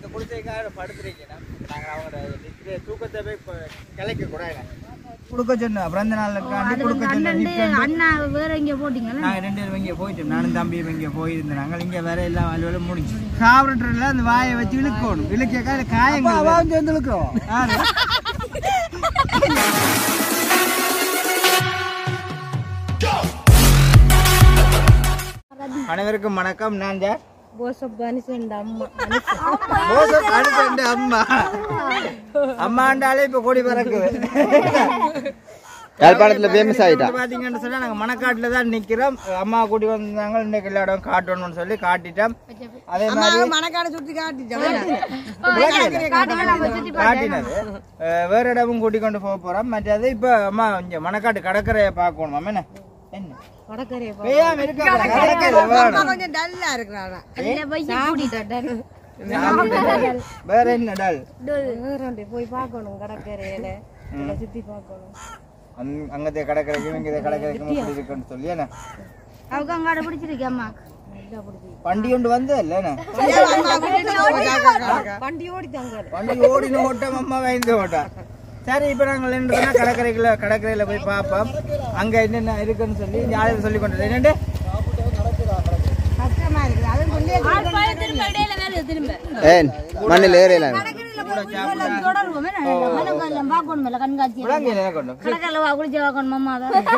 வந்து குடிசைக்காக படுத்துறீங்கன்னா நாங்கள் அவங்களோட நித்திரை தூக்கத்தை போய் இப்போ கிளைக்க கூடாது கொடுக்க சொன்னோம் பிறந்த நாளுக்காண்டி கொடுக்க சொன்னோம் அண்ணா வேற எங்க போட்டீங்களா நாங்கள் ரெண்டு பேரும் இங்கே போயிட்டோம் நானும் தம்பியும் இங்கே போயிருந்தோம் நாங்கள் இங்கே வேற எல்லாம் அலுவலம் முடிஞ்சு சாப்பிட்றதுல அந்த வாயை வச்சு இழுக்கணும் இழுக்கக்கா அது காயங்கள் சேர்ந்து இழுக்கிறோம் அனைவருக்கும் வணக்கம் நான் ஜார் போசப் அனுசன் அம்மா மோசம் அனுப்பண்ட அம்மா அம்மாண்டாலே இப்ப கொடி பறக்குது யாழ்ப்பாணத்துல ஃபேமஸ் ஆயிட்டா இப்ப பாத்தீங்கன்னு சொன்னா நாங்க மணக்காட்டுல தான் நிக்கிறோம் அம்மா கூட்டி வந்தாங்க இன்னைக்கு எல்லா இடம் காட்டணும்னு சொல்லி காட்டிட்டோம் அதே மாதிரி மணக்காடு சுத்தி காட்டிட்டோம் காட்டினது அஹ் வேற இடமும் கூட்டி கொண்டு போக போறோம் மற்றது இப்ப அம்மா இங்க மணக்காட்டு கடற்கரையை பார்க்கணும் என்ன என்ன வடக்கரையை பெய்யாம இருக்கா கடற்கரை வேணும் கொஞ்சம் டல்லா இருக்கிறாரா வேற என்ன டால் வேறாண்டி போய் பார்க்கணும் கடற்கரையில இதை சுத்தி பார்க்கணும் அங்க- அங்கத்தே கடற்கரைக்கும் இங்கே கடற்கரைக்கும் இப்படி இருக்குன்னு சொல்லி என்ன அவங்க அங்காட பிடிச்சிருக்கு அம்மா நல்லா பிடிச்சி வண்டி கொண்டு வந்து இல்லைண்ணே வண்டி ஓடித்தாங்க வண்டி ஓடின ஓட்டம் அம்மா வாய்ந்து ஓட்டம் சரி இப்போ நாங்கள் என்னன்னா கடற்கரைக்குள்ள கடற்கரையில் போய் பார்ப்போம் அங்கே என்னென்ன இருக்குன்னு சொல்லி யாரும் சொல்லி கொண்டு என்னண்டு கஷ்டமா இருக்குது அது சொல்லி திரும்ப ஏன் மண்ணில் ஏறலாம் தொடருவோமே பார்க்கணும் கண்காட்சி விளங்கு என்ன கொண்டு கடற்கரையில் வா குளிச்சு பார்க்கணும் அம்மா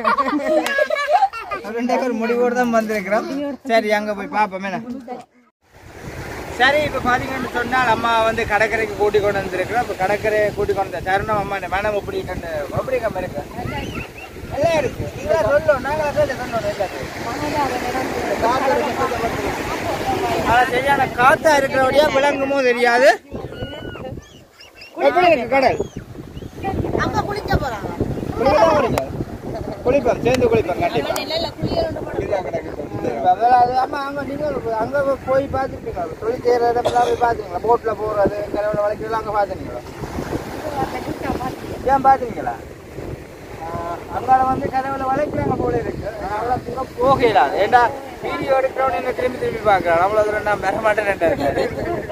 ரெண்டே ஒரு முடிவோடு தான் வந்திருக்கிறோம் சரி அங்கே போய் பார்ப்போம் என்ன சரி இப்போ பார்த்தீங்கன்னு சொன்னால் அம்மா வந்து கடற்கரைக்கு கூட்டி கொண்டு வந்திருக்கிறோம் இப்போ கடற்கரையை கூட்டி கொண்டு வந்த தருணம் அம்மா இந்த மேடம் எப்படி கண்டு எப்படி கம்மி இருக்கு எல்லாம் இருக்கு நீங்களா சொல்லணும் நாங்களா சொல்லி சொன்னோம் ஆனால் சரியான காத்தா இருக்கிறபடியா விளங்குமோ தெரியாது எப்படி இருக்கு கடல் அங்க குளிக்க போறாங்க குளிக்கலாம் குளிக்கலாம். குளிப்போம் சேர்ந்து குளிப்போம் கண்டிப்பா இதுதான் கிடக்குது. அதாவது அது ஆமா அங்க நீங்க அங்க போய் பார்த்துருக்கீங்களா தொழில் செய்யற இடம்லாம் போய் பார்த்தீங்களா போட்ல போறது கரவுல வளைக்கிறதுலாம் அங்க பார்த்தீங்களா ஏன் பார்த்தீங்களா அங்கால வந்து கதவுல வளைக்கிறாங்க போல இருக்கு ஆனா அவ்வளவு தூரம் போகல ஏண்டா வீடியோ எடுக்கிறவன் என்ன திரும்பி திரும்பி பார்க்கறான் அவ்வளவு தூரம் நான் பெற மாட்டேன் இருக்காரு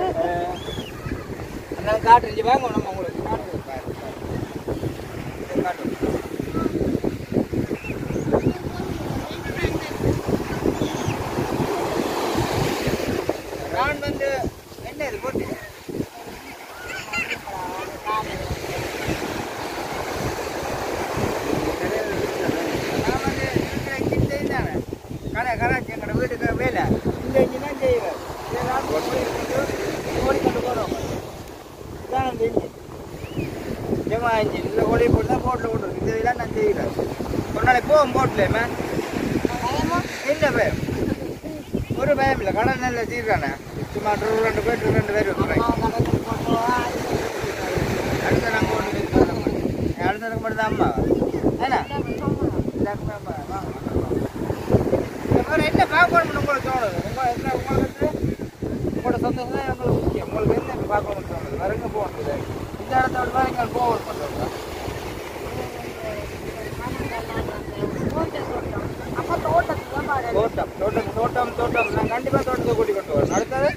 அதனால காட்டுச்சு வாங்க நம்ம உங்களுக்கு காட்டுறது பாருங்க. காட்டுங்க நான் வந்து என்ன இது போட்டு நான் வந்து இருக்கிற கிட்ட இருந்தானே கடை கராச்சி எங்களோட வீட்டுக்கு வேலை இந்த இஞ்சி தான் செய்வேன் இதை நான் போய் ஓடிக்கொண்டு போகிறோம் இதான் அந்த இஞ்சி ஜமா இஞ்சி இந்த ஓடி போட்டு தான் போட்டில் போட்டுருக்கு இந்த இதெல்லாம் நான் செய்கிறேன் ஒரு நாளைக்கு போவோம் போட்டில் மேம் என்ன பயம் ஒரு பயம் இல்லை கடை நல்ல சீர்கானே சும்மா ஒரு ரெண்டு பேர் ரெண்டு பேர் வைக்கிறாங்க அடுத்த நாங்கள் ஒன்று அடுத்த எனக்கு மட்டும் தான் அம்மா என்ன எல்லாருக்குமே அம்மா வாங்க, வாங்க, வாங்க. இந்த மாதிரி என்ன பார்க்கணும்னு உங்களுக்கு தோணுது உங்க என்ன உங்களுக்கு உங்களோட சந்தோஷம் தான் எங்களுக்கு முக்கியம் உங்களுக்கு என்ன பார்க்கணும்னு தோணுது வேற எங்கே போகணுது இந்த இடத்த விட வேற எங்கே போகணும் பண்ணுறோம் தோட்டம் தோட்டம் தோட்டம் தோட்டம் நான் கண்டிப்பா தோட்டத்தை கூட்டி கொண்டு வரேன் அடுத்தது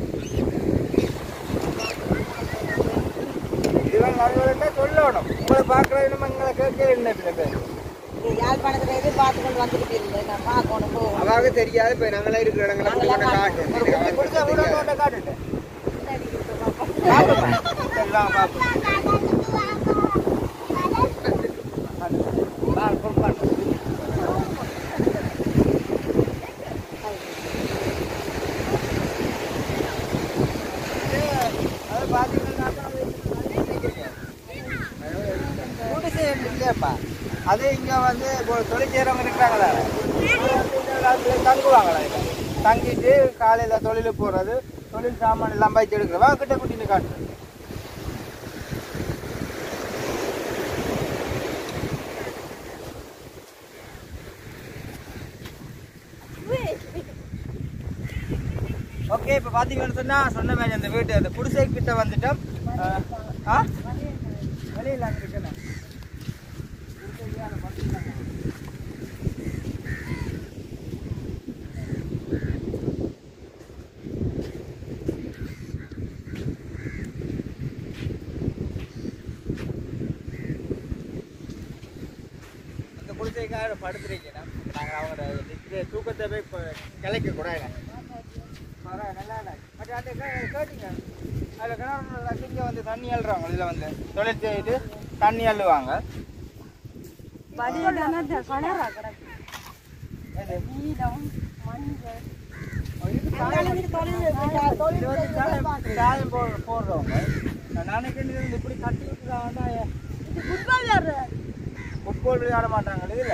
இதெல்லாம் நடுவில் சொல்லணும் உங்களை பார்க்கறது நம்ம எங்களை கேட்கவே இல்லை சில பேர் யாழ்ப்பாணத்துல எது பார்த்து கொண்டு வந்துட்டு இல்லை நான் பார்க்கணும் போகணும் அவாக தெரியாது இப்ப நாங்களா இருக்கிற இடங்களை கூட்டி கொண்டு காட்டு பிடிச்சா கூட தோட்டம் காட்டுட்டு பார்ப்போமா? சரி வாங்க பார்ப்போம் பார்ப்போம் பார்ப்போம் அது பார்த்தீங்கன்னா குடிசை இல்லையாப்பா அது இங்க வந்து இப்போ தொழில் செய்யறவங்க இருக்கிறாங்களா தங்குவாங்களா இங்க? தங்கிட்டு காலையில தொழிலுக்கு போறது தொழில் சாமான் எல்லாம் பயிற்சி எடுக்கிறவா கிட்ட குட்டின்னு காட்டு ஓகே இப்போ பார்த்தீங்கன்னு சொன்னா சொன்ன மாதிரி அந்த வீட்டு அந்த குடிசை கிட்ட வந்துட்டோம் அஹ், ஆ வெளியில் அங்கே இருக்குண்ணே பூசைக்காக படுத்துறீங்கன்னா நாங்கள் அவங்களோட நித்திரை தூக்கத்தை போய் இப்போ கிளைக்க கூட நல்லா இல்லை பட் அந்த கேட்டீங்க அதில் கிணறு இங்கே வந்து தண்ணி அள்ளுறாங்க இதில் வந்து தொழில் செய்துட்டு தண்ணி அள்ளுவாங்க கலரா கிடக்கு நீலம் மஞ்சள் இது வந்து சாயம் சாயம் போ போடுறவங்க நான் நினைக்கிறேன் இது இப்படி கட்டி விட்டுறாங்கன்னா ஃபுட்பால் விளையாட மாட்டாங்க இதுல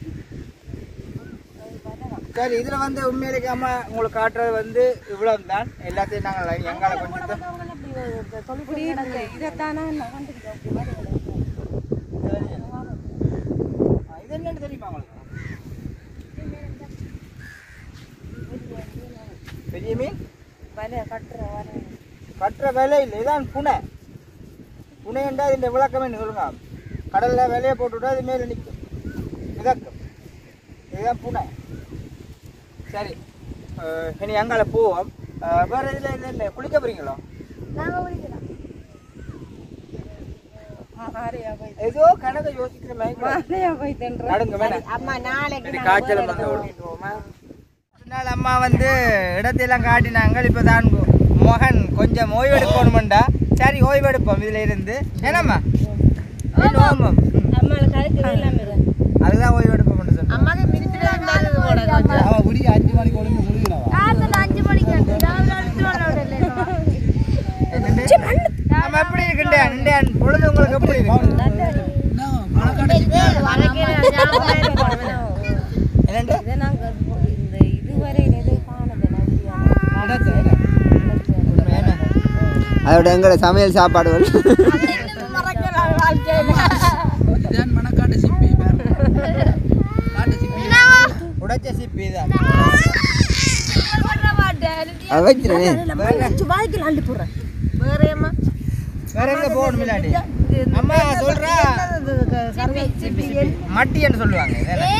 சரி இதுல வந்து உண்மையிலேயே அம்மா உங்களுக்கு காட்டுறது வந்து இவ்வளவு தான் எல்லாத்தையும் நாங்கள் எங்கால கொஞ்சம் தான் இப்படி இருக்கு இதைத்தானே நான் கண்டுக்கிட்டேன் இப்படி மாதிரி சரி. ஆ, இது என்னன்னு தெரியுமா உங்களுக்கு பெரிய மீன் வலை கட்டுற வலை கட்டுற வேலை இல்லை இதான் புனை புனை என்றால் இந்த விளக்கம் என்ன சொல்லுங்க கடலில் விலையை போட்டுவிட்டா அது மேலே நிற்கும் மிதக்கும் இதுதான் புனை சரி அஹ், இனி அங்கால போவோம் அஹ், வேற இதில் இல்லை இல்லை குளிக்க போறீங்களோ ஆரியா போய் ஏதோ கணக்கை யோசிக்கிற மாதிரி ஆரியா போய் தின்ற நடுங்க வேணாம் அம்மா நாளைக்கு சரி, காய்ச்சல் வந்து நாள் அம்மா வந்து இடத்தையெல்லாம் காட்டினாங்க இப்போ தான் மோகன் கொஞ்சம் ஓய்வெடுக்கணுமெண்டா சரி ஓய்வெடுப்போம் இதில் இருந்து என்னம்மா என்ன ஓமம் அம்மாளுக்கு கழுத்து எல்லாமே அதுதான் ஓய்வெடுப்போம்னு சொன்னேன் அம்மாக்கு மினிட்டு வந்தாங்க போட கொஞ்சம் அவன் விடிய அஞ்சு மணிக்கு ஒழுங்கு முழுகினவா அஞ்சு மணிக்கு நம்ம எப்படி இருக்குண்டே நின்றேன் பொழுது உங்களுக்கு எப்படி இருக்கு என்னண்டு இதை நாங்க இந்த இதுவரையில எது காணதில்லை அதோட எங்களோட சமையல் சாப்பாடுகள் உடைச்ச சிப்பி தான் அதை வச்சிருவேன் வேற எங்க போகணும் இல்லாட்டி அம்மா சொல்றா மட்டின்னு சொல்லுவாங்க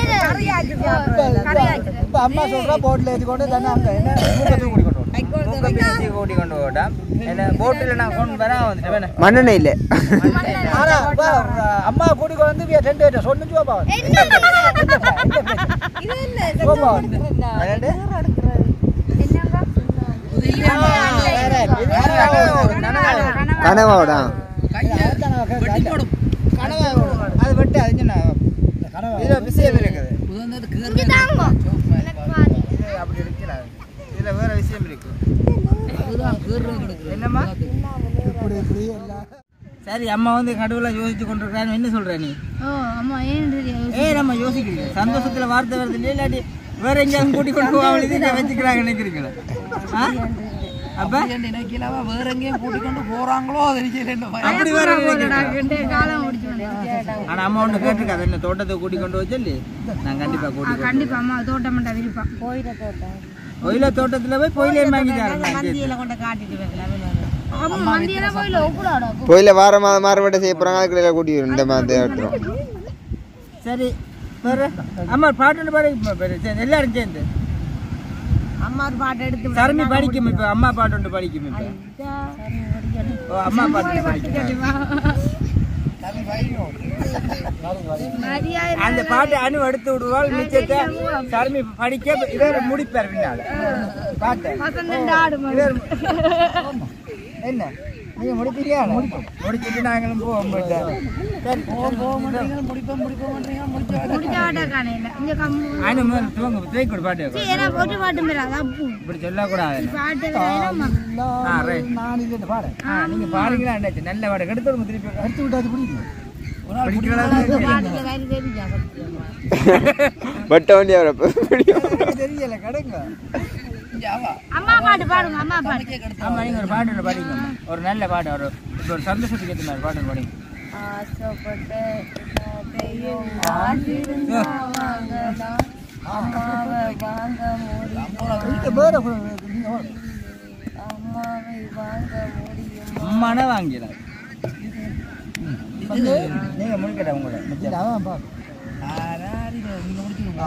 இப்ப அம்மா சொல்றா போட்ல ஏத்தி கொண்டு தானே அங்க என்ன மூக்கத்து கூடி கொண்டு வரணும். மூக்கத்து ஏத்தி கூட்டி கொண்டு போட்டா என்ன போட்டில் நான் கொண்டு வரேன் வந்துட்டு வேணும் மண்ணெண்ணெய் இல்லை ஆனா இப்ப, அம்மா கூட்டி கொண்டு வந்து வீ- ரெண்டு பேரும் சொன்னு ஜோபா ஜோபா என்னண்டு? ஆமா, வேற. இது வேற ஒரு கனவு. கனவோட கனவா வரும். அது வெட்டு அது என்ன இதுல விஷயம் இருக்குது இது அப்படி இருக்கிறாரு இதுல வேற விஷயம் இருக்கு என்னம்மா சரி அம்மா வந்து கடவுளை யோசிச்சு கொண்டிருக்காரு என்ன சொல்ற நீ ஏ நம்ம யோசிக்கிறீங்க சந்தோஷத்துல வார்த்தை வருது இல்லையா இல்லாட்டி வேற எங்கேயாவது கூட்டி கொண்டு போகாமல் இது வச்சுக்கிறாங்க நினைக்கிறீங்களா ஆ? அப்ப வேற எங்கேயும் கூட்டிக்கொண்டு போறாங்களோ அது தெரியல அப்படி வேற நினைக்கிறீங்களா? ஆனா அம்மா ஒன்று கேட்டிருக்காது என்ன தோட்டத்தை கூட்டி கொண்டு வச்சல்லி நான் கண்டிப்பா கூட்டி கண்டிப்பா அம்மா தோட்டம் மட்டும் விருப்பம் கோயில தோட்டம் கோயில தோட்டத்துல போய் கோயிலே வாங்கிட்டாரு கொண்டு காட்டிட்டு வைக்கலாம் ஆமா மந்தியெல்லாம் கோயில ஒப்புடாடா கோயில வார மாதம் மாறுபட்ட செய்ய போறாங்க அதுக்குள்ள கூட்டி வரும் இந்த மாதிரி எடுத்துரும் சரி வேற அம்மா பாட்டு பாடி சரி, எல்லாரும் சேர்ந்து அம்மா ஒரு பாட்டு எடுத்து சரமி படிக்கும் இப்ப அம்மா பாட்டு ஒன்று படிக்கும் இப்ப ஓ அம்மா பாட்டு படிக்கும் அந்த பாட்டு அணு எடுத்து விடுவாள் மிச்சத்தை சரமி படிக்க இவர் முடிப்பார் பின்னால் பாட்டு இவர் என்ன நீங்க முடிப்பீங்க முடிச்சிட்டு நாங்களும் போவோம் போயிட்டு. சரி முடிப்போம் முடிப்போம் முடிப்போம் அணு முதல்ல துவங்க துவைக்கு ஒரு பாட்டு இப்படி சொல்லக்கூடாது ஆ ரைட் நான் இல்லை பாடு ஆ நீங்க பாருங்களா என்னாச்சு நல்ல பாடம் எடுத்து விடுங்க திருப்பி எடுத்து விட்டாது பிடிக்கும் ஒரு நாள் பிடிக்கலாம் பட்ட வண்டி அவரை தெரியல கடுங்க ஜாவா அம்மா பாட்டு பாடுங்க அம்மா பாட்டு ஆமா நீங்க ஒரு பாட்டு ஒன்று பாடிங்க ஒரு நல்ல பாட்டு ஒரு இப்போ ஒரு சந்தோஷத்துக்கு ஏற்ற மாதிரி பாட்டு ஒன்று பாடிங்க ஆசைப்பட்ட எல்லாத்தையும் வாங்கியிருந்தா வாங்கலாம் அம்மாவை வாங்க முடியும் வேற அம்மாவை வாங்க முடியும் அம்மானா வாங்கிடலாம் நீங்க முடிக்கட்ட உங்களோட மிச்சம். அதான் பா ஆராரிரோ நீங்க முடிச்சிருங்க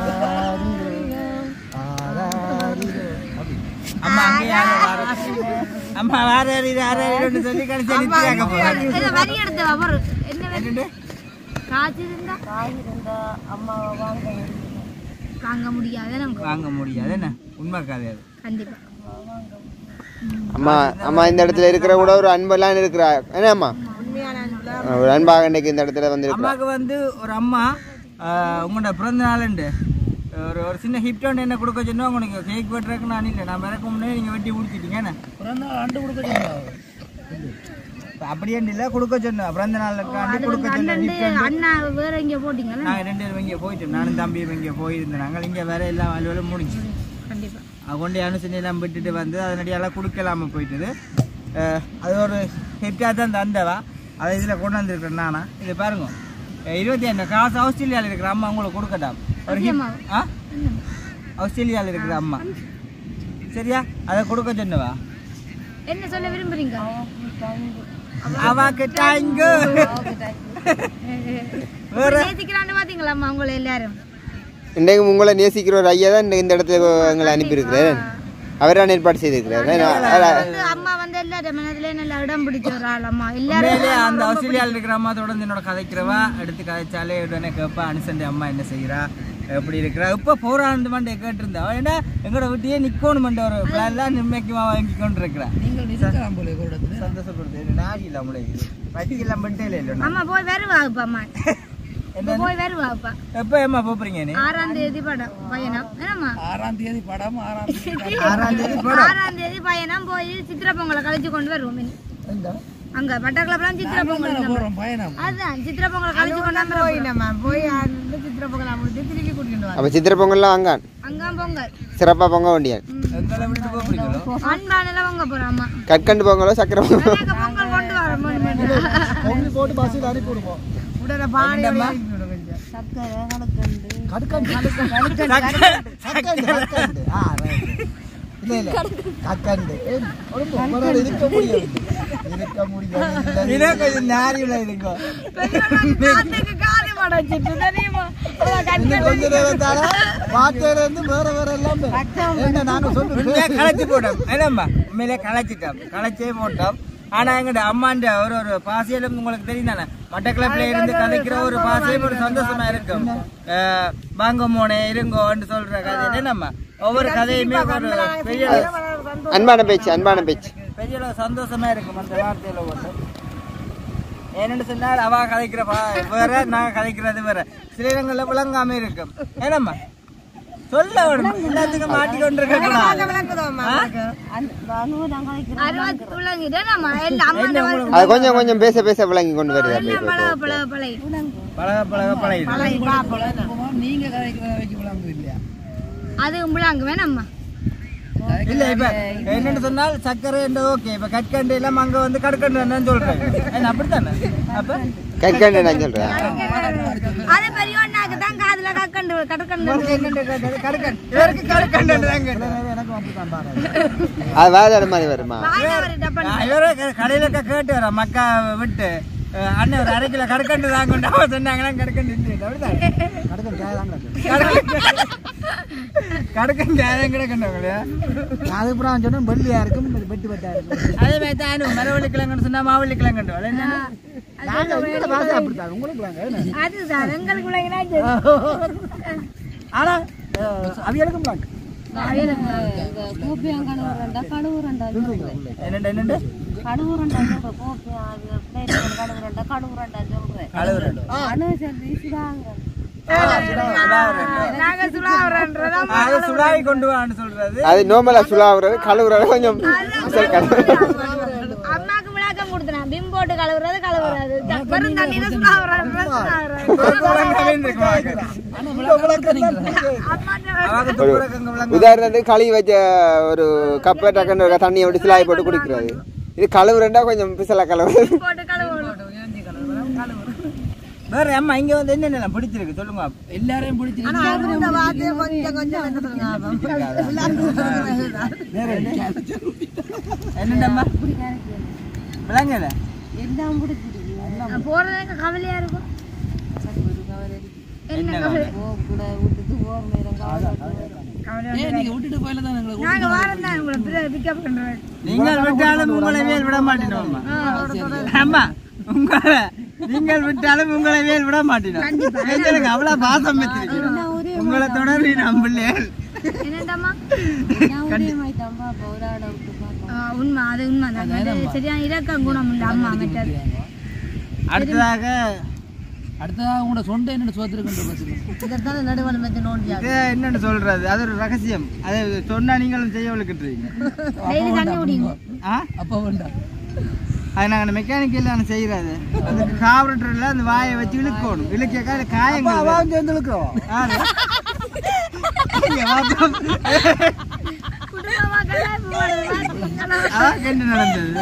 அம்மா அங்கே யாரோ வார அம்மா வார அறிவு ஆறு அறிவுன்னு சொல்லி கடைசி நிறுத்தியாக்க போறாங்க வரி எடுத்து வரும் என்ன என்னண்டு காய்ச்சி இருந்தா காய் இருந்தா அம்மாவை வாங்க முடியும் வாங்க முடியாது நமக்கு வாங்க முடியாது என்ன உண்மை கதை அது கண்டிப்பா அம்மா அம்மா இந்த இடத்துல இருக்கிற கூட ஒரு அன்பெல்லாம் இருக்கிறா என்ன அம்மா ஒரு அன்பாக இன்னைக்கு இந்த இடத்துல வந்து அம்மாவுக்கு வந்து ஒரு அம்மா ஆஹ், உங்களோட பிறந்த நாளுண்டு ஒரு ஒரு சின்ன ஹிப்ட் ஒன்று என்ன கொடுக்க சொன்னா உங்களுக்கு கேக் வெட்டுறதுக்கு நான் இல்லை நான் பிறக்க முன்னே நீங்கள் வெட்டி முடிச்சிட்டீங்க என்ன பிறந்த நாள் ஆண்டு கொடுக்க சொன்னாங்க இப்ப அப்படியே இல்லை கொடுக்க சொன்னேன் பிறந்த நாளுக்காண்டி கொடுக்க சொன்ன ரெண்டு gift ஒன்று. அண்ணா வேற எங்க போட்டீங்களா நாங்கள் ரெண்டு பேரும் இங்கே போயிட்டோம் நானும் தம்பியும் இங்கே போயிருந்தோம் நாங்கள் இங்கே வேற எல்லாம் அலுவலும் முடிஞ்சு கண்டிப்பா அது கொண்டு அனுசரணை எல்லாம் விட்டுட்டு வந்து அதனடியெல்லாம் கொடுக்கலாம போயிட்டுது அஹ் அது ஒரு ஹெப்டாக தான் தந்தவா அதை இதில் கொண்டு வந்திருக்கிறேன் நானா இது பாருங்க அஹ் இருபத்தி அஞ்சு காசு ஆஸ்திரேலியாவில் இருக்கிற அம்மா உங்களுக்கு கொடுக்கட்டாம் ஒரு hip- ஆ ஆஸ்திரேலியாவில் இருக்கிற அம்மா சரியா அதை கொடுக்க சொன்னவா என்ன சொல்ல விரும்புறீங்க அவாக்கு தேங்கு வேற நேசிக்கிறான்னு பாத்தீங்களா அம்மா உங்களை எல்லாரும் இன்றைக்கு உங்களை நேசிக்கிற ஒரு ஐயா தான் இந்த இடத்துல எங்களை அனுப்பியிருக்கிறார் அவர் தான் ஏற்பாடு செய்திருக்கிறார் வந்து அம்மா வந்து எல்லாரும் மனதுல நல்லா இடம் பிடிச்ச ஒரு ஆள் அம்மா எல்லாரும் உண்மையிலே அந்த ஆஸ்திரேலியாவில் இருக்கிற அம்மா தொடர்ந்து என்னோட கதைக்கிறவா எடுத்து கதைச்சாலே உடனே கேட்பா அனுசண்டி அம்மா என்ன செய்கிறா எப்படி இருக்கிறா இப்போ போராண்டு மண்டே கேட்டிருந்தா ஏன்னா எங்களோட வீட்டையே நிற்கணும் ஒரு பிளான்லாம் நிம்மதிக்குமா வாங்கி கொண்டு இருக்கிறா நீங்கள் நிற்கலாம் போல ஒரு இடத்துல சந்தோஷப்படுது நாடி இல்லை நம்மளுக்கு வட்டிக்கெல்லாம் பண்ணிட்டே இல்லை அம்மா போய் வருவாப்பா அம்மா இப்ப போய் வருவாப்பா எப்போ ஏம்மா போறீங்க நீ ஆறாம் தேதி படம் பயணம் என்னம்மா ஆறாம் தேதி படம் ஆறாம் தேதி ஆறாம் தேதி போடும் ஆறாம் தேதி பயணம் போய் சித்திரை பொங்கலை கழிச்சு கொண்டு வருவோம் இனி. அங்க மட்டக்களப்புலாம் சித்திரை பொங்கல் நம்ம- போறோம் பயணம் அதுதான் சித்திரை பொங்கலை கழிச்சு கொண்டாந்து போய் நம்ம போய் அந்த சித்திர பக்கம் முடிச்சு திருப்பி கூட்டிட்டு வரோம் அப்போ சித்திரை பொங்கல்லாம் வாங்கான் அங்க பொங்கல் சிறப்பாக பொங்க வேண்டியான் எங்களை விட்டு போறீங்களோ அன்பானில பொங்க போறோம் அம்மா கற்கண்டு பொங்கலோ சக்கரை பொங்கலோ எனக்கு பொங்கல் கொண்டு வர முடியும் போட்டு பஸ்ஸில் அனுப்பி விடுவோம் உடனே பானை சக்கரை கணக்கண்டு இல்ல இல்ல கக்கண்டு இருக்க முடியாது இருக்க முடியாது இதே கொஞ்சம் நாரியில் இருக்கும் காத்துக்கு காலி மடைச்சிட்டு தெரியுமா இன்னும் கொஞ்ச நேரம் தானே வார்த்தையில இருந்து வேற வேற எல்லாம் என்ன நாங்க சொல்லுங்க உண்மையா களைச்சு போட்டோம் என்னம்மா உண்மையிலே களைச்சிட்டோம் களைச்சே போட்டோம் ஆனா எங்கட அம்மாண்ட ஒரு ஒரு பாசியலும் உங்களுக்கு தெரியும் தானே மட்டக்களப்பில் இருந்து கலைக்கிற ஒரு பாசியம் ஒரு சந்தோஷமா இருக்கும் அஹ் வாங்க மோனே இருங்கோன்னு சொல்ற கதை என்னம்மா ஒவ்வொரு கதையுமே ஒரு பெரிய அன்பான பேச்சு அன்பான பேச்சு பெரிய அளவு சந்தோஷமா இருக்கும் அந்த வார்த்தையில ஒன்று ஏன்னு சொன்னால் அவ கதைக்கிற பா வேற நான் கதைக்கிறது வேற சில இடங்கள்ல விளங்காம இருக்கும் ஏனம்மா சொல்ல வேணும் எல்லாத்துக்கும் மாட்டிக்கொண்டு இருக்கலாம் அறுபத்தி பிள்ளைங்க நம்ம எல்லாம் அம்மா அது கொஞ்சம் கொஞ்சம் பேச பேச விளங்கி கொண்டு வருது அப்படி எல்லாம் பழக பழக பழகி பழக பழக பழகிடும் நீங்க கதைக்கிறத வைக்க விளாங்குது இல்லையா அது முழாங்க வேணாம்மா இல்ல இப்ப என்னன்னு சொன்னால் சர்க்கரை ஓகே இப்ப கற்கண்டு எல்லாம் அங்க வந்து கற்கண்டு சொல்றேன் என்ன அப்படித்தானே அப்ப கற்கண்டு நான் சொல்றேன் அது பெரியவனாக்கு தான் காதுல கக்கண்டு கடக்கண்டு கற்கண்டு இவருக்கு கற்கண்டு தான் கேட்டேன். எனக்கு அப்படித்தான் பாருங்க அது வேற மாதிரி வருமா வாயில ஒரு டப்பன் நான் இவரே க- கடையில க- கேட்டு வரேன் மக்கா விட்டு அஹ் அண்ணன் ஒரு அரை கிலோ கற்கண்டு தான் கொண்டு அவன் சொன்னாங்கன்னா கற்கண்டு இல்லை அப்படிதான் கடுக்க ஜாய் தான் கிடக்கு கடுக்கன் ஜாதகம் கிடக்கண்டவங்களே அது அப்புறம் சொன்னா வெள்ளியா இருக்கும் வெட்டி வெட்டா இருக்கும் அதே மாதிரி தான் மரவள்ளி கிழங்குன்னு சொன்னா மாவள்ளி கிழங்குண்டு அது என்ன நாங்க உங்களோட பாசை அப்படித்தான் உங்களுக்கு வாங்க அதுதான் எங்களுக்கு பிள்ளைங்கன்னா சரி. ஆனா அவியலுக்கும் பிளாக் என்னண்டு என்னண்டு கழுவுறண்டு நாங்க சுடாவரன்றதா அது சுடாவி கொண்டு வான்னு சொல்றது அது நோமலா சுலாவுறது கழுவுறது கொஞ்சம் விசல் கழுவுறது. அம்மாக்கு விளக்கம் கொடுத்தேன் பிம் போட்டு கழுவுறது கழுவுறது வெறும் தண்ணியில சுடாவரன்றது அவங்க துப்புரக்கங்க விளங்க உதாரணத்துக்கு கழுவி வச்ச ஒரு கப்பை டக்குன்னு ஒரு தண்ணியை விட்டு சிலாய் போட்டு குடிக்கிறது இது கழுவுறண்டா கொஞ்சம் பிசலா கழுவுறது போட்டு கழுவணும் வேற அம்மா இங்க வந்து என்னென்ன பிடிச்சிருக்கு சொல்லுங்க எல்லாரையும் பிடிச்சிருக்கு இந்த வார்த்தையை கொஞ்சம் கொஞ்சம் என்ன என்னண்டம்மா விளங்கல போறது எனக்கு கவலையா இருக்கும் என்ன கவலை ஏன் நீங்க விட்டுட்டு போயில தான் எங்களை நாங்க வாரம் தான் உங்களை பிக்கப் பண்றோம் நீங்கள் விட்டாலும் உங்களை மேல் விட மாட்டேன் அம்மா உங்களை நீங்கள் விட்டாலும் உங்களை வேல் விட மாட்டேன் எங்களுக்கு அவ்வளவு பாசம் வச்சிருக்கீங்க உங்களை தொடர்ந்து நான் பிள்ளைகள் என்னடாமா ஆ, உண்மை அது உண்மை தான் அது சரியான இலக்கம் குணம் உண்டு அம்மா மற்றது அடுத்ததாக அடுத்ததாக உங்களோட சொந்த என்ன சோத்திருக்கின்ற பசங்க இதைத்தானே நடுவன் மெத்து நோண்டியா இது என்னன்னு சொல்றது அது ஒரு ரகசியம் அது சொன்னா நீங்களும் செய்ய விழுக்கிட்டுறீங்க டெய்லி தண்ணி குடிங்க ஆ அப்போ வேண்டாம் அது நாங்கள் மெக்கானிக்கல் நான் செய்யறது அதுக்கு காவரட்டில் அந்த வாயை வச்சு இழுக்கணும் இழுக்க காயங்கள் அவாவும் சேர்ந்து இழுக்கிறோம் யாரு? இங்க பாப்போம். குடும்பமா கல்யாணம் போடுறது அவாக்கு என்ன நடந்தது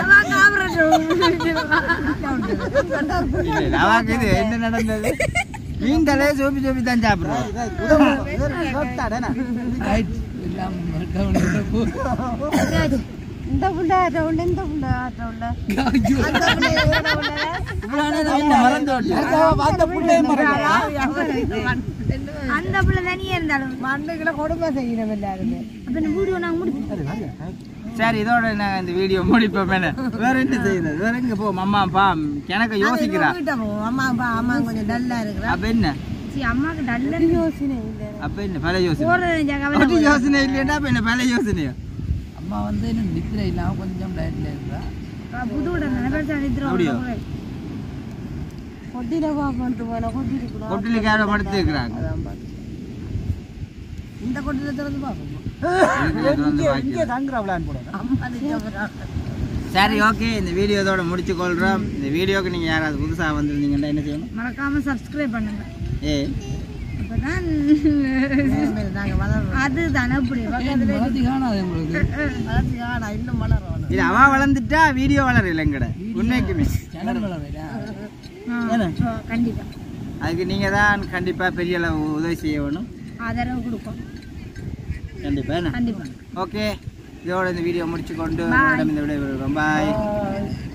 இல்ல, இல்ல, அவாக்கு இது என்ன நடந்தது மீன் தலையை சோப்பி சோப்பி தான் சாப்பிடுறோம் ரைட் எல்லாம் மறக்க வேண்டிய இந்த புள்ள ஆட்ட உண்டு இந்த புள்ள ஆட்ட உண்டு மறந்து அந்த பிள்ளையை மறக்க அந்த பிள்ளை தனியே இருந்தாலும் மண்டைக்குள்ள கொடுமை செய்யணும் எல்லாருமே அப்ப இந்த வீடியோ நாங்க முடிப்போம் சரி இதோட நாங்க இந்த வீடியோ முடிப்போம் என்ன வேற என்ன செய்யுது வேற எங்க போவோம் அம்மா அப்பா எனக்கு யோசிக்கிறா வீட்டை போவோம் அம்மா அப்பா அம்மா கொஞ்சம் டல்லா இருக்கிறா அப்ப என்ன சரி அம்மாக்கு டல்ல யோசனை இல்லை அப்ப என்ன பல யோசனை போறது ஜகவல அப்படி யோசனை இல்லையா அப்ப என்ன பல யோசனையோ அம்மா வந்து இன்னும் நித்திரை இல்லாம கொஞ்சம் டயட்ல இருக்கிறா புது விட நினைப்பா அப்படியா? நிதிரம் கொட்டில பாப்பன்ட்டு போன கொட்டிருக்கலாம் கொட்டிலுக்கு யாரோ படுத்து இருக்கிறாங்க இந்த கொட்டில திறந்து பார்ப்போம் தங்குறாங்களான்னு போட அம்மா நிஜம் சரி ஓகே இந்த வீடியோ இதோட முடிச்சு கொள்றோம் இந்த வீடியோக்கு நீங்க யாராவது புதுசா வந்திருந்தீங்கன்னா என்ன செய்யணும் மறக்காம சப்ஸ்கிரைப் பண்ணுங்க ஏ அப்பதான் நாங்க வளர்றோம் அதுதான் அப்படி பக்கத்துல வளர்த்தி காணாது உங்களுக்கு வளர்ச்சி காணா இன்னும் வளர்றோம் இல்ல அவ வளர்ந்துட்டா வீடியோ வளர இல்லைங்கட உண்மைக்குமே சேனல் வளர்றா ஆ, ஓ, கண்டிப்பா அதுக்கு நீங்க தான் கண்டிப்பா பெரிய அளவு உதவி செய்ய வேணும் ஆதரவு கொடுப்போம் கண்டிப்பா என்ன கண்டிப்பா ஓகே இதோட இந்த வீடியோ முடிச்சு கொண்டு உங்களிடம் இந்த விடைபெறுகிறோம் பாய்